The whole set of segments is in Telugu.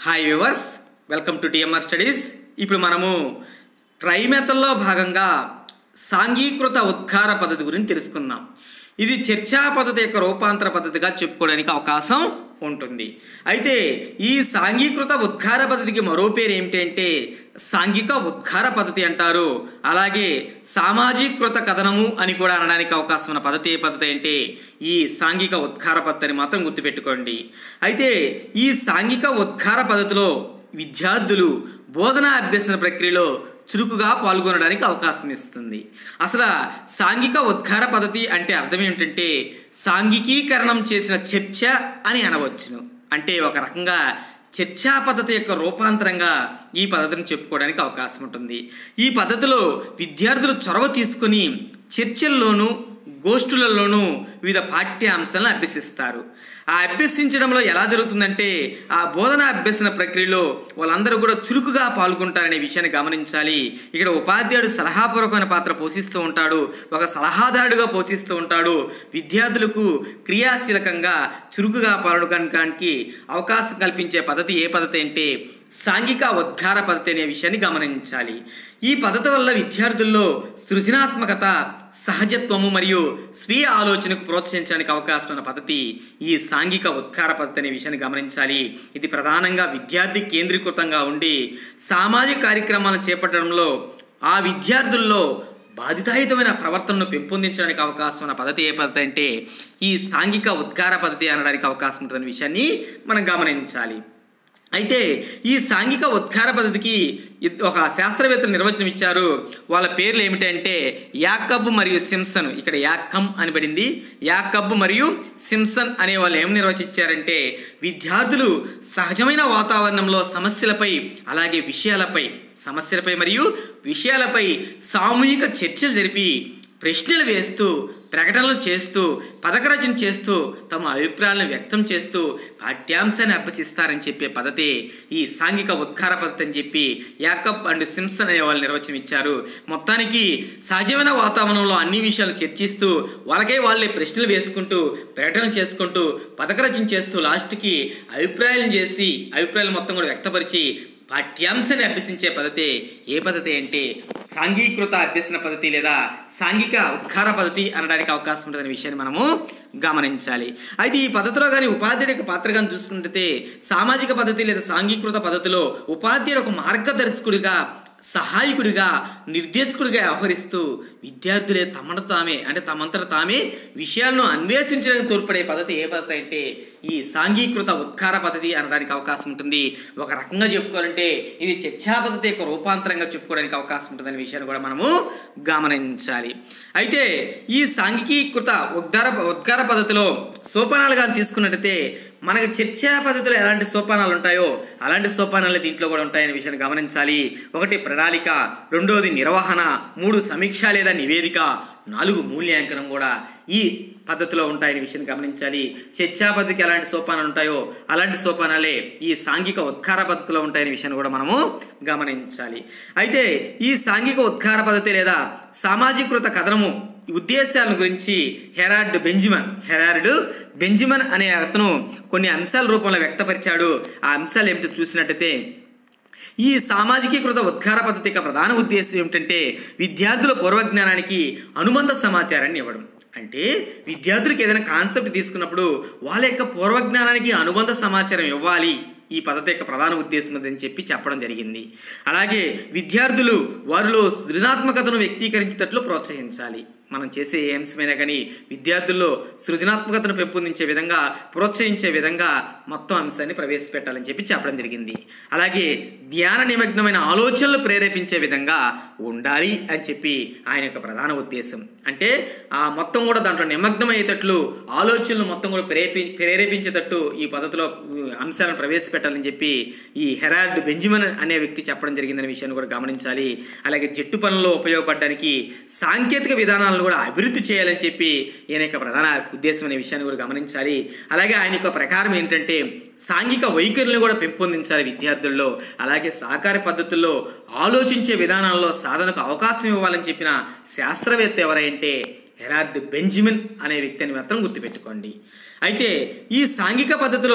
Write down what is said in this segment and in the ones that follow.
hi viewers welcome to TMR studies ఇప్పుడు మనము ట్రైమెథల్లో భాగంగా సాంఘీకృత ఉద్గార పద్ధతి గురించి తెలుసుకుందాం ఇది చర్చా పద్ధతి యొక్క రూపాంతర పద్ధతిగా చెప్పుకోవడానికి అవకాశం ఉంటుంది అయితే ఈ సాంఘీకృత ఉద్గార పద్ధతికి మరో పేరు ఏమిటంటే సాంఘిక ఉద్గార పద్ధతి అంటారు అలాగే సామాజీకృత కథనము అని కూడా అనడానికి అవకాశం ఉన్న పద్ధతి ఏ పద్ధతి అంటే ఈ సాంఘిక ఉద్గార పద్ధతి అని మాత్రం గుర్తుపెట్టుకోండి అయితే ఈ సాంఘిక ఉద్గార పద్ధతిలో విద్యార్థులు బోధనా అభ్యసన ప్రక్రియలో చురుకుగా పాల్గొనడానికి అవకాశం ఇస్తుంది అసలు సాంఘిక ఉద్గార పద్ధతి అంటే అర్థం ఏమిటంటే సాంఘికీకరణం చేసిన చర్చ అని అనవచ్చును అంటే ఒక రకంగా చర్చా పద్ధతి యొక్క రూపాంతరంగా ఈ పద్ధతిని చెప్పుకోవడానికి అవకాశం ఉంటుంది ఈ పద్ధతిలో విద్యార్థులు చొరవ తీసుకొని చర్చల్లోనూ గోష్ఠులలోనూ వివిధ పాఠ్యాంశాలను అభ్యసిస్తారు ఆ అభ్యసించడంలో ఎలా జరుగుతుందంటే ఆ బోధన అభ్యసన ప్రక్రియలో వాళ్ళందరూ కూడా చురుకుగా పాల్గొంటారనే విషయాన్ని గమనించాలి ఇక్కడ ఉపాధ్యాయుడు సలహాపూర్వకమైన పాత్ర పోషిస్తూ ఉంటాడు ఒక సలహాదారుడుగా పోషిస్తూ ఉంటాడు విద్యార్థులకు క్రియాశీలకంగా చురుకుగా పాల్గొనడానికి అవకాశం కల్పించే పద్ధతి ఏ పద్ధతి అంటే సాంఘిక ఉద్గార పద్ధతి అనే విషయాన్ని గమనించాలి ఈ పద్ధతి వల్ల విద్యార్థుల్లో సృజనాత్మకత సహజత్వము మరియు స్వీయ ఆలోచనకు ప్రోత్సహించడానికి అవకాశం ఉన్న పద్ధతి ఈ సాంఘిక ఉద్గార పద్ధతి అనే విషయాన్ని గమనించాలి ఇది ప్రధానంగా విద్యార్థి కేంద్రీకృతంగా ఉండి సామాజిక కార్యక్రమాలను చేపట్టడంలో ఆ విద్యార్థుల్లో బాధితాయుతమైన ప్రవర్తనను పెంపొందించడానికి అవకాశం ఉన్న పద్ధతి ఏ పద్ధతి అంటే ఈ సాంఘిక ఉద్గార పద్ధతి అనడానికి అవకాశం ఉంటుందనే విషయాన్ని మనం గమనించాలి అయితే ఈ సాంఘిక ఉద్గార పద్ధతికి ఒక శాస్త్రవేత్తలు నిర్వచనం ఇచ్చారు వాళ్ళ పేర్లు ఏమిటంటే యాకబ్ మరియు సిమ్సన్ ఇక్కడ యాకమ్ అని పడింది యాకబ్ మరియు సిమ్సన్ అనే వాళ్ళు ఏం నిర్వచించారంటే విద్యార్థులు సహజమైన వాతావరణంలో సమస్యలపై అలాగే విషయాలపై సమస్యలపై మరియు విషయాలపై సామూహిక చర్చలు జరిపి ప్రశ్నలు వేస్తూ ప్రకటనలు చేస్తూ పథకరచన చేస్తూ తమ అభిప్రాయాలను వ్యక్తం చేస్తూ పాఠ్యాంశాన్ని అభ్యసిస్తారని చెప్పే పద్ధతి ఈ సాంఘిక ఉద్గార పద్ధతి అని చెప్పి యాకబ్ అండ్ సిమ్సన్ అనే వాళ్ళు నిర్వచనం ఇచ్చారు మొత్తానికి సహజమైన వాతావరణంలో అన్ని విషయాలు చర్చిస్తూ వాళ్ళకే వాళ్ళే ప్రశ్నలు వేసుకుంటూ ప్రకటనలు చేసుకుంటూ పథకరచన చేస్తూ లాస్ట్కి అభిప్రాయాలను చేసి అభిప్రాయాలు మొత్తం కూడా వ్యక్తపరిచి పాఠ్యాంశాన్ని అభ్యసించే పద్ధతి ఏ పద్ధతి అంటే సాంఘీకృత అభ్యసన పద్ధతి లేదా సాంఘిక ఉద్గార పద్ధతి అనడానికి అవకాశం ఉంటుందనే విషయాన్ని మనము గమనించాలి అయితే ఈ పద్ధతిలో కానీ ఉపాధ్యాయుడి యొక్క పాత్ర కానీ చూసుకుంటే సామాజిక పద్ధతి లేదా సాంఘీకృత పద్ధతిలో ఉపాధ్యాయుడు ఒక మార్గదర్శకుడిగా సహాయకుడిగా నిర్దేశకుడిగా వ్యవహరిస్తూ విద్యార్థులే తమను తామే అంటే తమంతట తామే విషయాలను అన్వేషించడానికి తోడ్పడే పద్ధతి ఏ పద్ధతి అంటే ఈ సాంఘీకృత ఉద్గార పద్ధతి అనడానికి అవకాశం ఉంటుంది ఒక రకంగా చెప్పుకోవాలంటే ఇది చర్చా పద్ధతి యొక్క రూపాంతరంగా చెప్పుకోవడానికి అవకాశం ఉంటుందనే విషయాన్ని కూడా మనము గమనించాలి అయితే ఈ సాంఘికీకృత ఉద్గార ఉద్గార పద్ధతిలో సోపానాలు కానీ తీసుకున్నట్టయితే మనకు చర్చా పద్ధతిలో ఎలాంటి సోపానాలు ఉంటాయో అలాంటి సోపానాలు దీంట్లో కూడా ఉంటాయనే విషయాన్ని గమనించాలి ఒకటి ప్రణాళిక రెండవది నిర్వహణ మూడు సమీక్ష లేదా నివేదిక నాలుగు మూల్యాంకనం కూడా ఈ పద్ధతిలో ఉంటాయనే విషయాన్ని గమనించాలి చర్చా పద్ధతికి ఎలాంటి సోపానాలు ఉంటాయో అలాంటి సోపానాలే ఈ సాంఘిక ఉద్గార పద్ధతిలో ఉంటాయనే విషయాన్ని కూడా మనము గమనించాలి అయితే ఈ సాంఘిక ఉద్గార పద్ధతి లేదా సామాజీకృత కథనము ఉద్దేశాల గురించి హెరాల్డ్ బెంజిమన్ హెరాల్డ్ బెంజిమన్ అనే అతను కొన్ని అంశాల రూపంలో వ్యక్తపరిచాడు ఆ అంశాలు ఏమిటో చూసినట్టయితే ఈ సామాజికీకృత ఉద్గార పద్ధతి యొక్క ప్రధాన ఉద్దేశం ఏమిటంటే విద్యార్థుల పూర్వజ్ఞానానికి అనుబంధ సమాచారాన్ని ఇవ్వడం అంటే విద్యార్థులకు ఏదైనా కాన్సెప్ట్ తీసుకున్నప్పుడు వాళ్ళ యొక్క పూర్వజ్ఞానానికి అనుబంధ సమాచారం ఇవ్వాలి ఈ పద్ధతి యొక్క ప్రధాన ఉద్దేశం అని చెప్పి చెప్పడం జరిగింది అలాగే విద్యార్థులు వారిలో సృజనాత్మకతను వ్యక్తీకరించేటట్లు ప్రోత్సహించాలి మనం చేసే ఏ అంశమైనా కానీ విద్యార్థుల్లో సృజనాత్మకతను పెంపొందించే విధంగా ప్రోత్సహించే విధంగా మొత్తం అంశాన్ని ప్రవేశపెట్టాలని చెప్పి చెప్పడం జరిగింది అలాగే ధ్యాన నిమగ్నమైన ఆలోచనలు ప్రేరేపించే విధంగా ఉండాలి అని చెప్పి ఆయన యొక్క ప్రధాన ఉద్దేశం అంటే ఆ మొత్తం కూడా దాంట్లో నిమగ్నమయ్యేటట్లు ఆలోచనలు మొత్తం కూడా ప్రేరేపి ప్రేరేపించేటట్టు ఈ పద్ధతిలో అంశాలను ప్రవేశపెట్టాలని చెప్పి ఈ హెరాల్డ్ బెంజమిన్ అనే వ్యక్తి చెప్పడం జరిగిందనే విషయాన్ని కూడా గమనించాలి అలాగే జట్టు పనుల్లో ఉపయోగపడడానికి సాంకేతిక విధానాలను కూడా అభివృద్ధి చేయాలని చెప్పి ఈయన యొక్క ప్రధాన ఉద్దేశం అనే విషయాన్ని కూడా గమనించాలి అలాగే ఆయన యొక్క ప్రకారం ఏంటంటే సాంఘిక వైఖరులను కూడా పెంపొందించాలి విద్యార్థుల్లో అలాగే సహకార పద్ధతుల్లో ఆలోచించే విధానాల్లో సాధనకు అవకాశం ఇవ్వాలని చెప్పిన శాస్త్రవేత్త ఎవరంటే హెరార్డ్ బెంజమిన్ అనే వ్యక్తిని మాత్రం గుర్తుపెట్టుకోండి అయితే ఈ సాంఘిక పద్ధతిలో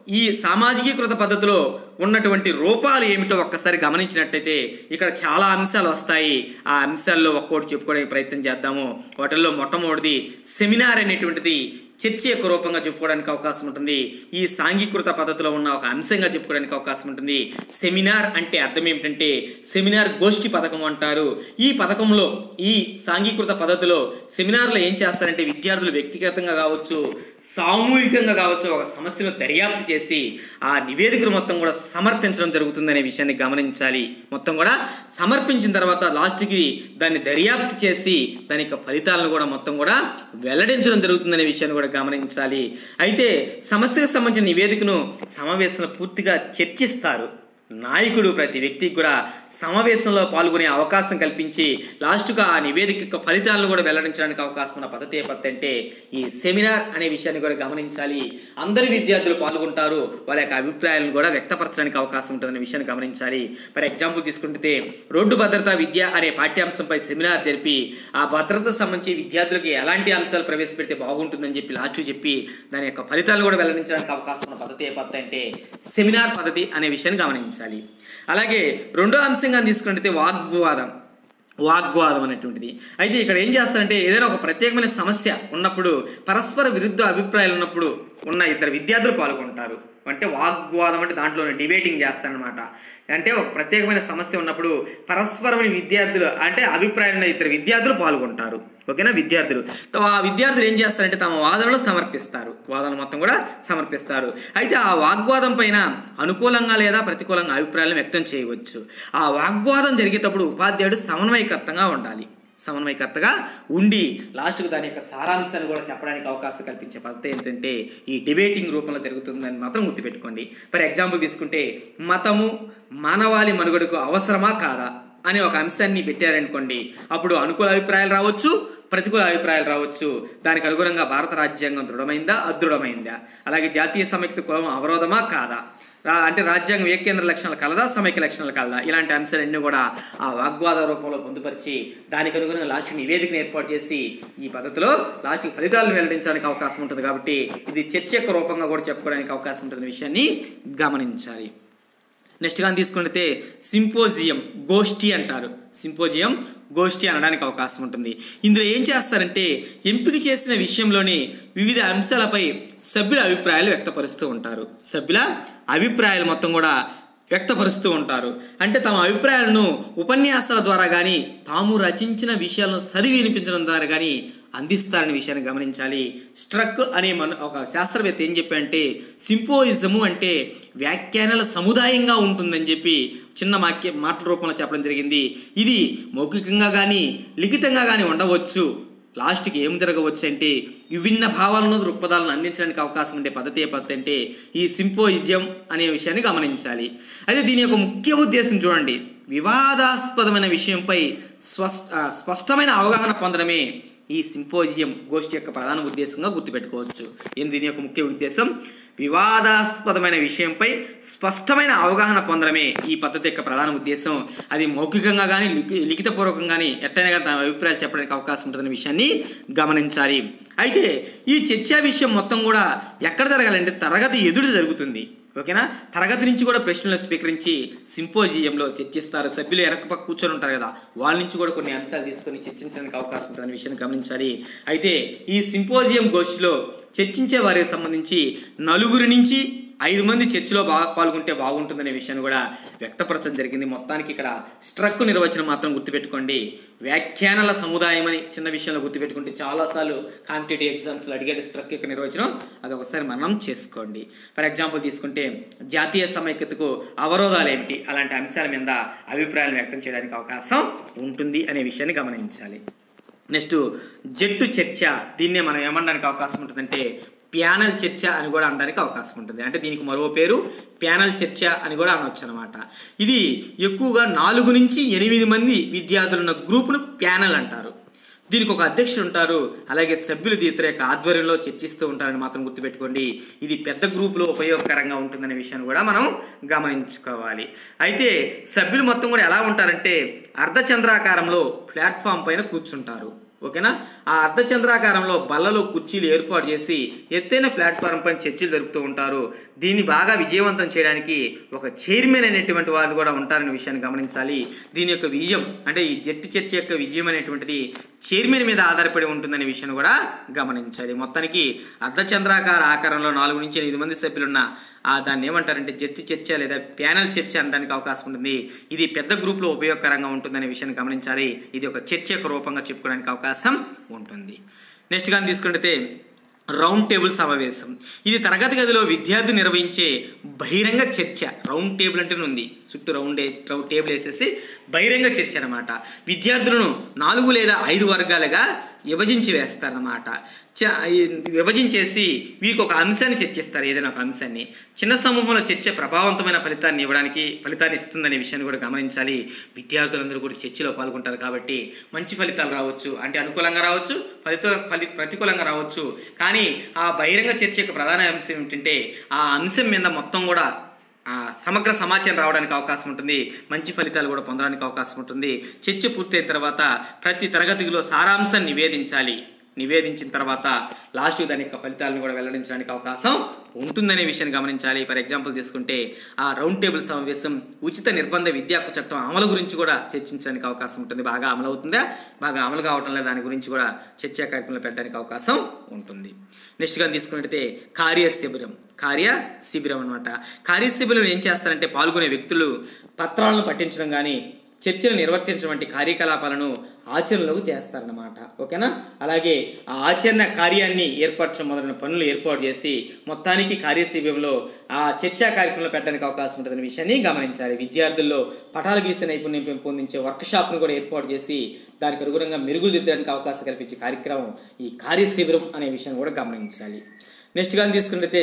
ఈ సామాజికీకృత పద్ధతిలో ఉన్నటువంటి రూపాలు ఏమిటో ఒక్కసారి గమనించినట్టయితే ఇక్కడ చాలా అంశాలు వస్తాయి ఆ అంశాల్లో ఒక్కోటి చెప్పుకోవడానికి ప్రయత్నం చేద్దాము వాటిల్లో మొట్టమొదటిది సెమినార్ అనేటువంటిది చర్చ యొక్క రూపంగా చెప్పుకోవడానికి అవకాశం ఉంటుంది ఈ సాంఘీకృత పద్ధతిలో ఉన్న ఒక అంశంగా చెప్పుకోవడానికి అవకాశం ఉంటుంది సెమినార్ అంటే అర్థం ఏమిటంటే సెమినార్ గోష్ఠి పథకం అంటారు ఈ పథకంలో ఈ సాంఘీకృత పద్ధతిలో సెమినార్లో ఏం చేస్తారంటే విద్యార్థులు వ్యక్తిగతంగా కావచ్చు సామూహికంగా కావచ్చు ఒక సమస్యను దర్యాప్తు చేసి ఆ నివేదికను మొత్తం కూడా సమర్పించడం జరుగుతుందనే విషయాన్ని గమనించాలి మొత్తం కూడా సమర్పించిన తర్వాత లాస్ట్కి దాన్ని దర్యాప్తు చేసి దాని యొక్క ఫలితాలను కూడా మొత్తం కూడా వెల్లడించడం జరుగుతుందనే విషయాన్ని కూడా గమనించాలి అయితే సమస్యకు సంబంధించిన నివేదికను సమావేశంలో పూర్తిగా చర్చిస్తారు నాయకుడు ప్రతి వ్యక్తికి కూడా సమావేశంలో పాల్గొనే అవకాశం కల్పించి లాస్ట్గా ఆ నివేదిక యొక్క ఫలితాలను కూడా వెల్లడించడానికి అవకాశం ఉన్న పద్ధతి ఏ పద్ధతి అంటే ఈ సెమినార్ అనే విషయాన్ని కూడా గమనించాలి అందరి విద్యార్థులు పాల్గొంటారు వాళ్ళ యొక్క అభిప్రాయాలను కూడా వ్యక్తపరచడానికి అవకాశం ఉంటుందనే విషయాన్ని గమనించాలి ఫర్ ఎగ్జాంపుల్ తీసుకుంటే రోడ్డు భద్రతా విద్య అనే పాఠ్యాంశంపై సెమినార్ జరిపి ఆ భద్రతకు సంబంధించి విద్యార్థులకు ఎలాంటి అంశాలు ప్రవేశపెడితే బాగుంటుందని చెప్పి లాస్ట్ చెప్పి దాని యొక్క ఫలితాలను కూడా వెల్లడించడానికి అవకాశం ఉన్న పద్ధతి ఏ పద్ధతి అంటే సెమినార్ పద్ధతి అనే విషయాన్ని గమనించాలి అలాగే రెండో అంశంగా తీసుకుంటే వాగ్వాదం వాగ్వాదం అనేటువంటిది అయితే ఇక్కడ ఏం చేస్తారంటే ఏదైనా ఒక ప్రత్యేకమైన సమస్య ఉన్నప్పుడు పరస్పర విరుద్ధ అభిప్రాయాలు ఉన్నప్పుడు ఉన్న ఇద్దరు విద్యార్థులు పాల్గొంటారు అంటే వాగ్వాదం అంటే దాంట్లో డిబేటింగ్ చేస్తారనమాట అంటే ఒక ప్రత్యేకమైన సమస్య ఉన్నప్పుడు పరస్పరమైన విద్యార్థులు అంటే అభిప్రాయం ఉన్న ఇద్దరు విద్యార్థులు పాల్గొంటారు ఓకేనా విద్యార్థులు తో ఆ విద్యార్థులు ఏం చేస్తారంటే తమ వాదనలు సమర్పిస్తారు వాదనలు మొత్తం కూడా సమర్పిస్తారు అయితే ఆ వాగ్వాదం పైన అనుకూలంగా లేదా ప్రతికూలంగా అభిప్రాయాలను వ్యక్తం చేయవచ్చు ఆ వాగ్వాదం జరిగేటప్పుడు ఉపాధ్యాయుడు సమన్వయకర్తంగా ఉండాలి సమన్వయకర్తగా ఉండి లాస్ట్కు దాని యొక్క సారాంశాన్ని కూడా చెప్పడానికి అవకాశం కల్పించే పద్ధతి ఏంటంటే ఈ డిబేటింగ్ రూపంలో జరుగుతుందని మాత్రం గుర్తుపెట్టుకోండి ఫర్ ఎగ్జాంపుల్ తీసుకుంటే మతము మానవాళి మనుగడకు అవసరమా కాదా అనే ఒక అంశాన్ని పెట్టారనుకోండి అప్పుడు అనుకూల అభిప్రాయాలు రావచ్చు ప్రతికూల అభిప్రాయాలు రావచ్చు దానికి అనుగుణంగా భారత రాజ్యాంగం దృఢమైందా అదృఢమైందా అలాగే జాతీయ సమైక్యత కులం అవరోధమా కాదా రా- అంటే రాజ్యాంగం ఏకేంద్ర లక్షణాలు కలదా సమైక్య లక్షణాలు కలదా ఇలాంటి అంశాలన్నీ కూడా ఆ వాగ్వాద రూపంలో పొందుపరిచి దానికి అనుగుణంగా లాస్ట్ నివేదికను ఏర్పాటు చేసి ఈ పద్ధతిలో లాస్ట్ ఫలితాలను వెల్లడించడానికి అవకాశం ఉంటుంది కాబట్టి ఇది చర్చ యొక్క రూపంగా కూడా చెప్పుకోవడానికి అవకాశం ఉంటుంది విషయాన్ని గమనించాలి నెక్స్ట్ కానీ తీసుకుంటే సింపోజియం గోష్ఠి అంటారు సింపోజియం గోష్ఠి అనడానికి అవకాశం ఉంటుంది ఇందులో ఏం చేస్తారంటే ఎంపిక చేసిన విషయంలోని వివిధ అంశాలపై సభ్యుల అభిప్రాయాలు వ్యక్తపరుస్తూ ఉంటారు సభ్యుల అభిప్రాయాలు మొత్తం కూడా వ్యక్తపరుస్తూ ఉంటారు అంటే తమ అభిప్రాయాలను ఉపన్యాసాల ద్వారా కానీ తాము రచించిన విషయాలను చదివి వినిపించడం ద్వారా కానీ అందిస్తారనే విషయాన్ని గమనించాలి స్ట్రక్ అనే మన ఒక శాస్త్రవేత్త ఏం చెప్పారంటే సింపోయిజము అంటే వ్యాఖ్యానాల సముదాయంగా ఉంటుందని చెప్పి చిన్న వాక్య మాటల రూపంలో చెప్పడం జరిగింది ఇది మౌఖికంగా కానీ లిఖితంగా కానీ ఉండవచ్చు లాస్ట్కి ఏం జరగవచ్చు అంటే విభిన్న భావాలను దృక్పథాలను అందించడానికి అవకాశం ఉండే పద్ధతి ఏ పద్ధతి అంటే ఈ సింపోయిజం అనే విషయాన్ని గమనించాలి అయితే దీని యొక్క ముఖ్య ఉద్దేశం చూడండి వివాదాస్పదమైన విషయంపై స్పష్ట ఆ, స్పష్టమైన అవగాహన పొందడమే ఈ సింపోజియం గోష్ఠి యొక్క ప్రధాన ఉద్దేశంగా గుర్తుపెట్టుకోవచ్చు ఏం దీని యొక్క ముఖ్య ఉద్దేశం వివాదాస్పదమైన విషయంపై స్పష్టమైన అవగాహన పొందడమే ఈ పద్ధతి యొక్క ప్రధాన ఉద్దేశం అది మౌఖికంగా కానీ లిఖి లిఖితపూర్వకంగా కానీ ఎట్టైనా కానీ తమ అభిప్రాయాలు చెప్పడానికి అవకాశం ఉంటుందనే విషయాన్ని గమనించాలి అయితే ఈ చర్చా విషయం మొత్తం కూడా ఎక్కడ జరగాలంటే తరగతి ఎదురు జరుగుతుంది ఓకేనా తరగతి నుంచి కూడా ప్రశ్నలు స్వీకరించి సింపోజియంలో చర్చిస్తారు సభ్యులు వెనక పక్క కూర్చొని ఉంటారు కదా వాళ్ళ నుంచి కూడా కొన్ని అంశాలు తీసుకొని చర్చించడానికి అవకాశం ఉంటుందనే విషయాన్ని గమనించాలి అయితే ఈ సింపోజియం గోష్ఠిలో చర్చించే వారికి సంబంధించి నలుగురి నుంచి ఐదు మంది చర్చిలో బాగా పాల్గొంటే బాగుంటుందనే విషయాన్ని కూడా వ్యక్తపరచడం జరిగింది మొత్తానికి ఇక్కడ స్ట్రక్ నిర్వచనం మాత్రం గుర్తుపెట్టుకోండి వ్యాఖ్యానాల సముదాయం అని చిన్న విషయంలో గుర్తుపెట్టుకుంటే చాలాసార్లు కాంపిటేటివ్ ఎగ్జామ్స్లో అడిగే స్ట్రక్ యొక్క నిర్వచనం అది ఒకసారి మనం చేసుకోండి ఫర్ ఎగ్జాంపుల్ తీసుకుంటే జాతీయ సమైక్యతకు అవరోధాలు ఏమిటి అలాంటి అంశాల మీద అభిప్రాయాలు వ్యక్తం చేయడానికి అవకాశం ఉంటుంది అనే విషయాన్ని గమనించాలి నెక్స్ట్ జట్టు చర్చ దీన్నే మనం ఏమనడానికి అవకాశం ఉంటుందంటే ప్యానల్ చర్చ అని కూడా అనడానికి అవకాశం ఉంటుంది అంటే దీనికి మరో పేరు ప్యానల్ చర్చ అని కూడా అనవచ్చు అనమాట ఇది ఎక్కువగా నాలుగు నుంచి ఎనిమిది మంది విద్యార్థులున్న గ్రూపును ప్యానల్ అంటారు దీనికి ఒక అధ్యక్షుడు ఉంటారు అలాగే సభ్యులు ఇతర యొక్క ఆధ్వర్యంలో చర్చిస్తూ ఉంటారని మాత్రం గుర్తుపెట్టుకోండి ఇది పెద్ద గ్రూపులో ఉపయోగకరంగా ఉంటుందనే విషయాన్ని కూడా మనం గమనించుకోవాలి అయితే సభ్యులు మొత్తం కూడా ఎలా ఉంటారంటే అర్ధచంద్రాకారంలో ప్లాట్ఫామ్ పైన కూర్చుంటారు ఓకేనా ఆ అర్ధచంద్రాకారంలో బల్లలో కుర్చీలు ఏర్పాటు చేసి ఎత్తైన ప్లాట్ఫారం పైన చర్చలు జరుపుతూ ఉంటారు దీన్ని బాగా విజయవంతం చేయడానికి ఒక చైర్మన్ అనేటువంటి వాళ్ళు కూడా ఉంటారనే విషయాన్ని గమనించాలి దీని యొక్క విజయం అంటే ఈ జట్టు చర్చ యొక్క విజయం అనేటువంటిది చైర్మన్ మీద ఆధారపడి ఉంటుందనే విషయాన్ని కూడా గమనించాలి మొత్తానికి అర్ధచంద్రాకార ఆకారంలో నాలుగు నుంచి ఎనిమిది మంది సభ్యులున్న ఆ దాన్ని ఏమంటారంటే జట్టు చర్చ లేదా ప్యానల్ చర్చ అనడానికి అవకాశం ఉంటుంది ఇది పెద్ద గ్రూప్లో ఉపయోగకరంగా ఉంటుందనే విషయాన్ని గమనించాలి ఇది ఒక చర్చ యొక్క రూపంగా చెప్పుకోవడానికి అవకాశం ఉంటుంది నెక్స్ట్ కానీ తీసుకుంటే రౌండ్ టేబుల్ సమావేశం ఇది తరగతి గదిలో విద్యార్థి నిర్వహించే బహిరంగ చర్చ రౌండ్ టేబుల్ అంటే ఉంది చుట్టూ రౌండ్ ఏ- రౌండ్ టేబుల్ వేసేసి బహిరంగ చర్చ అనమాట విద్యార్థులను నాలుగు లేదా ఐదు వర్గాలుగా విభజించి వేస్తారన్నమాట చ ఈ విభజించేసి వీరికి ఒక అంశాన్ని చర్చిస్తారు ఏదైనా ఒక అంశాన్ని చిన్న సమూహంలో చర్చ ప్రభావవంతమైన ఫలితాన్ని ఇవ్వడానికి ఫలితాన్ని ఇస్తుందనే విషయాన్ని కూడా గమనించాలి విద్యార్థులందరూ కూడా చర్చలో పాల్గొంటారు కాబట్టి మంచి ఫలితాలు రావచ్చు అంటే అనుకూలంగా రావచ్చు ఫలిత ఫలి ప్రతికూలంగా రావచ్చు కానీ ఆ బహిరంగ చర్చ యొక్క ప్రధాన అంశం ఏమిటంటే ఆ అంశం మీద మొత్తం కూడా ఆ, సమగ్ర సమాచారం రావడానికి అవకాశం ఉంటుంది మంచి ఫలితాలు కూడా పొందడానికి అవకాశం ఉంటుంది చర్చ పూర్తయిన తర్వాత ప్రతి తరగతిలో సారాంశాన్ని నివేదించాలి నివేదించిన తర్వాత లాస్ట్ దాని యొక్క ఫలితాలను కూడా వెల్లడించడానికి అవకాశం ఉంటుందనే విషయాన్ని గమనించాలి ఫర్ ఎగ్జాంపుల్ తీసుకుంటే ఆ రౌండ్ టేబుల్ సమావేశం ఉచిత నిర్బంధ విద్యా హక్కు చట్టం అమలు గురించి కూడా చర్చించడానికి అవకాశం ఉంటుంది బాగా అమలు అవుతుందా బాగా అమలు కావటం లేదా దాని గురించి కూడా చర్చా కార్యక్రమాలు పెట్టడానికి అవకాశం ఉంటుంది నెక్స్ట్గా తీసుకున్నట్టయితే కార్య శిబిరం కార్య శిబిరం అనమాట కార్య శిబిరం ఏం చేస్తారంటే పాల్గొనే వ్యక్తులు పత్రాలను పట్టించడం కానీ చర్చలు నిర్వర్తించడం వంటి కార్యకలాపాలను ఆచరణలోకి చేస్తారన్నమాట ఓకేనా అలాగే ఆ ఆచరణ కార్యాన్ని ఏర్పరచడం మొదలైన పనులు ఏర్పాటు చేసి మొత్తానికి కార్యశిబిరంలో ఆ చర్చా కార్యక్రమంలో పెట్టడానికి అవకాశం ఉంటుందనే విషయాన్ని గమనించాలి విద్యార్థుల్లో పటాలు గీసే నైపుణ్యం పెంపొందించే వర్క్ షాప్ను కూడా ఏర్పాటు చేసి దానికి అనుగుణంగా మెరుగులు దిద్దడానికి అవకాశం కల్పించే కార్యక్రమం ఈ కార్యశిబిరం అనే విషయాన్ని కూడా గమనించాలి నెక్స్ట్ కానీ తీసుకున్నట్లయితే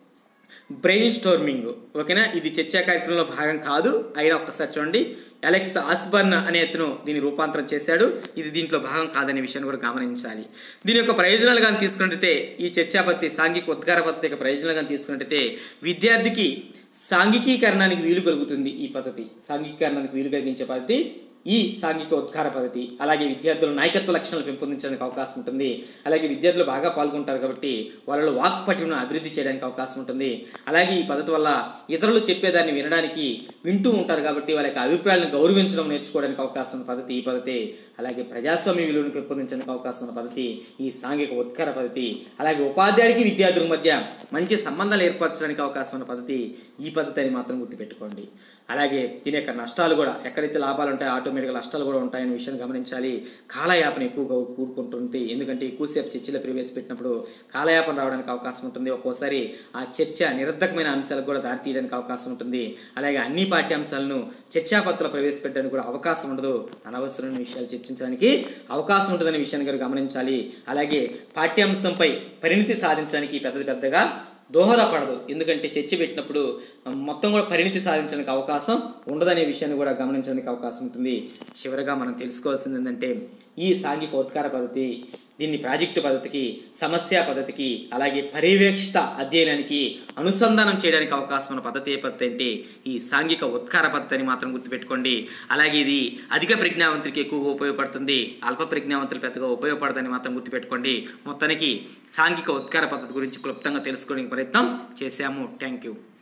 బ్రెయిన్ స్టోర్మింగ్ ఓకేనా ఇది చర్చా కార్యక్రమంలో భాగం కాదు అయినా ఒక్కసారి చూడండి అలెక్స్ ఆస్బర్న్ అనే అతను దీన్ని రూపాంతరం చేశాడు ఇది దీంట్లో భాగం కాదనే విషయాన్ని కూడా గమనించాలి దీని యొక్క ప్రయోజనాలు కానీ తీసుకున్నట్టయితే ఈ చర్చా పద్ధతి సాంఘిక ఉద్గార పద్ధతి యొక్క ప్రయోజనాలు కానీ తీసుకున్నట్టయితే విద్యార్థికి సాంఘికీకరణానికి వీలు కలుగుతుంది ఈ పద్ధతి సాంఘికీకరణానికి వీలు కలిగించే పద్ధతి ఈ సాంఘిక ఉద్గార పద్ధతి అలాగే విద్యార్థుల నాయకత్వ లక్షణాలు పెంపొందించడానికి అవకాశం ఉంటుంది అలాగే విద్యార్థులు బాగా పాల్గొంటారు కాబట్టి వాళ్ళలో వాక్పటిమను అభివృద్ధి చేయడానికి అవకాశం ఉంటుంది అలాగే ఈ పద్ధతి వల్ల ఇతరులు చెప్పేదాన్ని వినడానికి వింటూ ఉంటారు కాబట్టి వాళ్ళ యొక్క అభిప్రాయాలను గౌరవించడం నేర్చుకోవడానికి అవకాశం ఉన్న పద్ధతి ఈ పద్ధతి అలాగే ప్రజాస్వామ్య విలువను పెంపొందించడానికి అవకాశం ఉన్న పద్ధతి ఈ సాంఘిక ఉద్గార పద్ధతి అలాగే ఉపాధ్యాయుడికి విద్యార్థుల మధ్య మంచి సంబంధాలు ఏర్పరచడానికి అవకాశం ఉన్న పద్ధతి ఈ పద్ధతి అని మాత్రం గుర్తుపెట్టుకోండి అలాగే దీని యొక్క నష్టాలు కూడా ఎక్కడైతే లాభాలు ఉంటాయో ఆటోమేటిక్గా నష్టాలు కూడా ఉంటాయనే విషయాన్ని గమనించాలి కాలయాపన ఎక్కువగా కూడుకుంటుంది ఎందుకంటే ఎక్కువసేపు చర్చలో ప్రవేశపెట్టినప్పుడు కాలయాపన రావడానికి అవకాశం ఉంటుంది ఒక్కోసారి ఆ చర్చ నిరర్ధకమైన అంశాలకు కూడా దారితీయడానికి అవకాశం ఉంటుంది అలాగే అన్ని పాఠ్యాంశాలను చర్చాపత్రాలు ప్రవేశపెట్టడానికి కూడా అవకాశం ఉండదు అనవసరమైన విషయాలు చర్చించడానికి అవకాశం ఉంటుందనే విషయాన్ని కూడా గమనించాలి అలాగే పాఠ్యాంశంపై పరిణితి సాధించడానికి పెద్ద పెద్దగా దోహదపడదు ఎందుకంటే చర్చ పెట్టినప్పుడు మొత్తం కూడా పరిణితి సాధించడానికి అవకాశం ఉండదనే విషయాన్ని కూడా గమనించడానికి అవకాశం ఉంటుంది చివరగా మనం తెలుసుకోవాల్సింది ఏంటంటే ఈ సాంఘిక ఉత్కార పద్ధతి దీన్ని ప్రాజెక్టు పద్ధతికి సమస్య పద్ధతికి అలాగే పర్యవేక్షిత అధ్యయనానికి అనుసంధానం చేయడానికి అవకాశం ఉన్న పద్ధతి ఏ పద్ధతి అంటే ఈ సాంఘిక ఉత్కార పద్ధతి అని మాత్రం గుర్తుపెట్టుకోండి అలాగే ఇది అధిక ప్రజ్ఞావంతులకి ఎక్కువగా ఉపయోగపడుతుంది అల్ప ప్రజ్ఞావంతులు పెద్దగా ఉపయోగపడదని మాత్రం గుర్తుపెట్టుకోండి మొత్తానికి సాంఘిక ఉత్కార పద్ధతి గురించి క్లుప్తంగా తెలుసుకోవడానికి ప్రయత్నం చేశాము థ్యాంక్ యూ